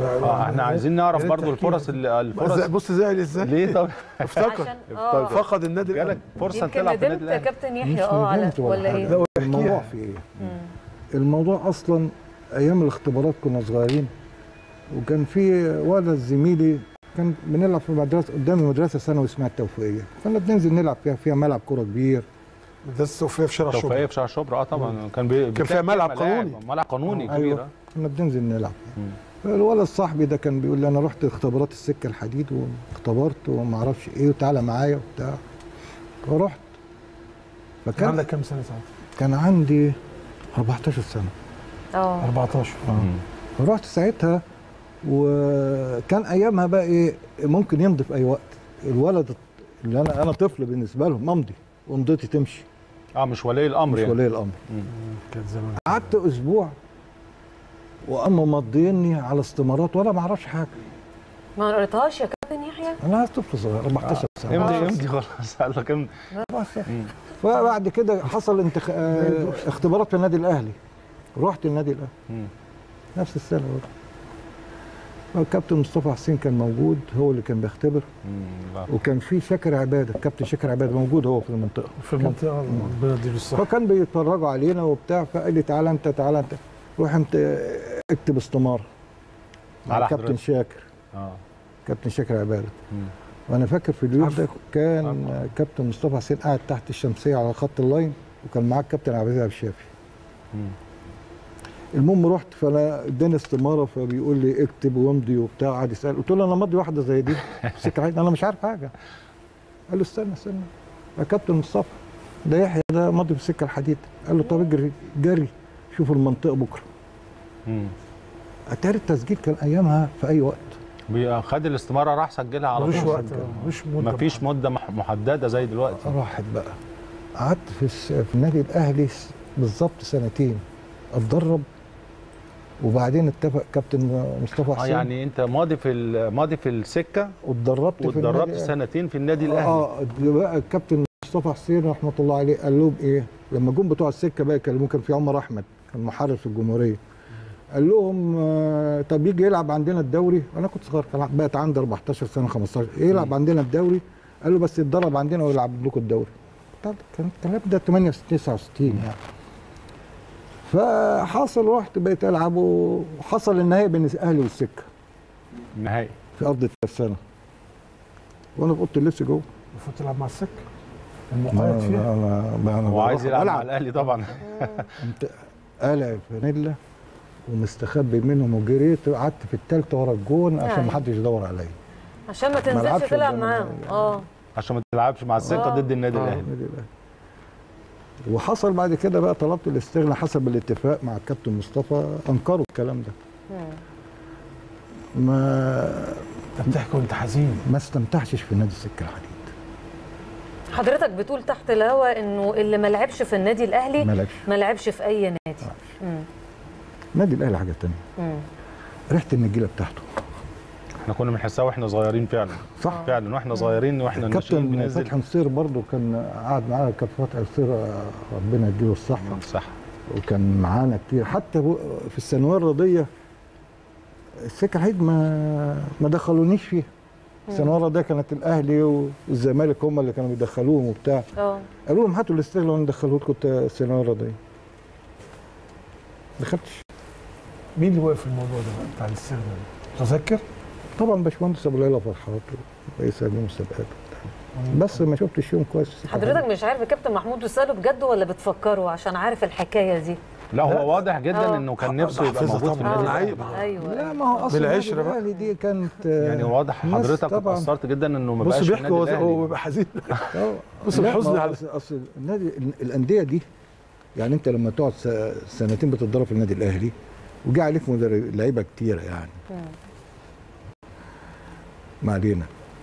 اه احنا عايزين نعرف برضو الفرص ال- الفرص بص بص زعل ازاي ليه طب افتكر عشان اه فقد النادي جالك الاهلي فرصه يمكن تلعب في النادي ندمت الاهلي كابتن مش يحيى اه على ندمت ولا حاجة. ايه؟ لا، الموضوع احكيها. في ايه؟ الموضوع اصلا ايام الاختبارات كنا صغيرين وكان في ولد زميلي كان بنلعب في مدرسه قدام مدرسه ثانوي اسمها التوفيقيه كنا بننزل نلعب فيها فيها ملعب كوره كبير ده السوفيه في شارع توفيقيه الشبرا في شارع شبرا اه طبعا كان بي... كان فيها بتلاقي ملعب ملاعب- قانوني. ملعب قانوني آه، كبير أيوة. آه. كنا بننزل نلعب مم. الولد صاحبي ده كان بيقول لي انا رحت اختبارات السكه الحديد واختبرت وما اعرفش ايه وتعالى معايا وبتاع فرحت كان فكان عندك كام سنه ساعتها؟ كان عندي 14 سنه اه 14 مم. فرحت ساعتها وكان ايامها بقى ايه ممكن يمضي في اي وقت الولد اللي انا انا طفل بالنسبه لهم امضي ومضيتي تمشي اه مش ولي الامر مش يعني ولي الامر كانت زمان قعدت اسبوع واما مضيني على استمارات وانا ما اعرفش حاجه ما قريتهاش يا كابتن يحيى؟ انا طفل صغير 14 سنه امضي آه. امضي خلاص قال لك امضي فبعد كده حصل انتخ... آه، اختبارات في النادي الاهلي رحت النادي الاهلي مم. نفس السنه برضه الكابتن مصطفى حسين كان موجود هو اللي كان بيختبر مم. لا. وكان في شاكر عباده الكابتن شاكر عباده موجود هو في المنطقه في المنطقه ربنا يديله الصحه فكان بيتفرجوا علينا وبتاع فقال لي تعالى انت تعالى انت روح انت اكتب استماره مع على الكابتن حضرتك. شاكر اه كابتن شاكر عباده مم. وانا فاكر في اليوم ده كان عارفه. كابتن مصطفى حسين قاعد تحت الشمسيه على خط اللاين وكان معاه الكابتن عبد العزيز عبد الشافي مم. المهم رحت فانا اداني استماره فبيقول لي اكتب وامضي وبتاع قعد يسال قلت له انا ماضي واحده زي دي سكه عين انا مش عارف حاجه قال له استنى استنى يا كابتن مصطفى ده يحيى ده ماضي في السكه الحديد قال له طب اجري جري شوف المنطقه بكره مم. اتاري التسجيل كان ايامها في اي وقت بي- خد الاستماره راح سجلها على ملوش طول وقت ملوش مده مفيش مده مح- محدده زي دلوقتي راحت بقى قعدت في الس- في النادي الاهلي س- بالظبط سنتين اتدرب وبعدين اتفق كابتن مصطفى اه حسين يعني انت ماضي في ال- ماضي في السكه واتدربت في النادي واتدربت الأهلي. سنتين في النادي الاهلي اه ده بقى الكابتن مصطفى حسين رحمه الله عليه قال لهم ايه لما جم بتوع السكه بقى يكلموه كان في عمر احمد كان محرر في الجمهوريه قال لهم آه طب يجي يلعب عندنا الدوري انا كنت صغير كان بقت عندي 14 سنه 15 يلعب عندنا الدوري قال له بس يتدرب عندنا ويلعب لكم الدوري طب كان الكلام ده 68 69 يعني فحصل رحت بقيت العب وحصل النهائي بين الاهلي والسكه النهائي في ارض الترسانه وانا في اوضه اللبس جوه المفروض تلعب مع السكه لا المقيد فيها لا انا انا هو عايز بروح يلعب مع ألعب. الاهلي طبعا قمت قالع فانيلا ومستخبي منهم وجريت قعدت في الثالثه ورا الجون عشان يعني. ما حدش يدور عليا عشان ما ما تنزلش لعبش تلعب قدام معاهم الأهلي. اه عشان ما تلعبش مع السكه آه. ضد النادي آه. الاهلي النادي الأهلي. وحصل بعد كده بقى طلبت الاستغناء حسب الاتفاق مع الكابتن مصطفى انكروا الكلام ده مم. ما انت بتحكي وانت حزين ما استمتعتش في نادي السكه الحديد حضرتك بتقول تحت الهوا انه اللي ما لعبش في النادي الاهلي ما لعبش ما لعبش في اي نادي مم. النادي الاهلي حاجه ثانيه مم. ريحه النجيله بتاعته احنا كنا بنحسها واحنا صغيرين فعلا صح فعلا واحنا صغيرين واحنا ناشئين الكابتن بننزل فتحي نصير برضه كان قعد معانا كابتن فتحي نصير آه، ربنا يديله الصحه صح وكان معانا كتير حتى هو- في الثانويه الرياضيه السكه الحديد ما ما دخلونيش فيها الثانويه الرياضيه كانت الاهلي والزمالك هم اللي كانوا بيدخلوهم وبتاع اه قالوا لهم هاتوا الاستغلال وانا ندخله لكم الثانويه الرياضيه دخلتش مين اللي وقف في الموضوع ده بقى بتاع الاستغناء ده؟ متذكر؟ طبعا باشمهندس ابو ليلى فرحات رئيس هذه المسابقات وبتاع. بس ما شفتش يوم كويس في السكة حضرتك مش عارف الكابتن محمود بيساله بجد ولا بتفكره عشان عارف الحكايه دي لا هو واضح جدا آه. انه كان نفسه يبقى حافظها موجود في طبعاً. النادي أنا الأهلي. عيب. ايوه لا ما هو اصلا بالعشرة النادي بقى. الاهلي دي كانت يعني واضح الناس حضرتك طبعاً. اتأثرت جدا انه ما بص بقاش في بيحكي النادي هو هو الاهلي بيبقى حزين آه. بص لا، الحزن ما هو على اصل أصل النادي الانديه دي يعني انت لما تقعد س- سنتين بتتدرب في النادي الاهلي وجا عليك مدرب لعيبه كتيره يعني مم. ما علينا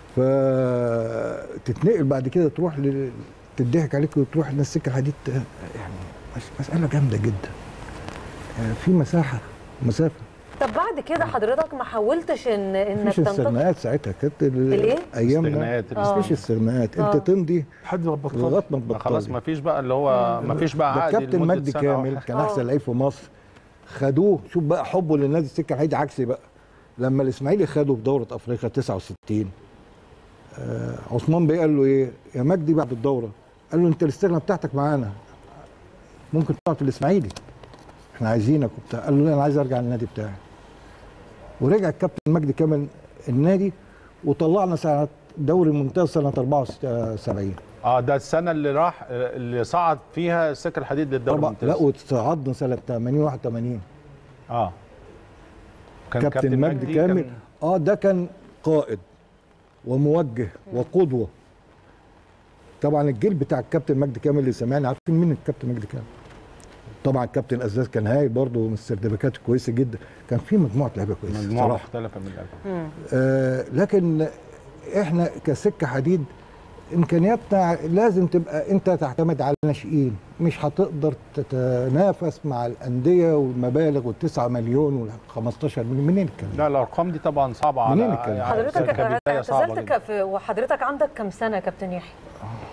فتتنقل بعد كده تروح ل... تضحك عليك وتروح لناس السكه الحديد ت- يعني مس- مساله جامده جدا يعني في مساحه مسافه طب بعد كده حضرتك ما حاولتش ان انك مفيش تنتقل استغناءات ساعتها كانت ال- الإيه؟ ايامنا استغناءات آه. مفيش استغناءات آه. انت تمضي حد ما بطل لغايه ما ما خلاص تبطل ما فيش بقى اللي هو ما فيش بقى ده عقد كابتن لمدة مجدي سنة أو كامل حاجة. كان آه. احسن لعيب في مصر خدوه شوف بقى حبه للنادي السكه الحديد عكسي بقى لما الاسماعيلي خدوا في دوره افريقيا 69 آه عثمان بيه قال له ايه يا مجدي بعد الدوره قال له انت الاستغنى بتاعتك معانا ممكن تقعد في الاسماعيلي احنا عايزينك وبتاع قال له لا انا عايز ارجع النادي بتاعي ورجع الكابتن مجدي كامل النادي وطلعنا سنه دوري ممتاز سنه 74 اه ده السنه اللي راح اللي صعد فيها السكه الحديد للدوري طبعا الممتاز لا وتصعدنا سنه 80 81 اه كان كابتن مجدي كامل كان- اه ده كان قائد وموجه وقدوه طبعا الجيل بتاع الكابتن مجدي كامل اللي سمعنا عارفين مين الكابتن مجدي كامل طبعا الكابتن ازاز كان هايل برضه من السيرتيفيكات كويسه جدا كان في مجموعه لعيبه كويسه مجموعه صراحه مختلفه من اللعيبه آه لكن احنا كسكه حديد امكانياتنا لازم تبقى انت تعتمد على الناشئين مش هتقدر تتنافس مع الانديه والمبالغ وال9 مليون وال15 مليون منين الكلام ده؟ لا الارقام دي طبعا صعبه على منين الكلام؟ يعني حضرتك كبداية صعبة اعتزلت جداً. ك- في وحضرتك عندك كم سنه يا كابتن يحيى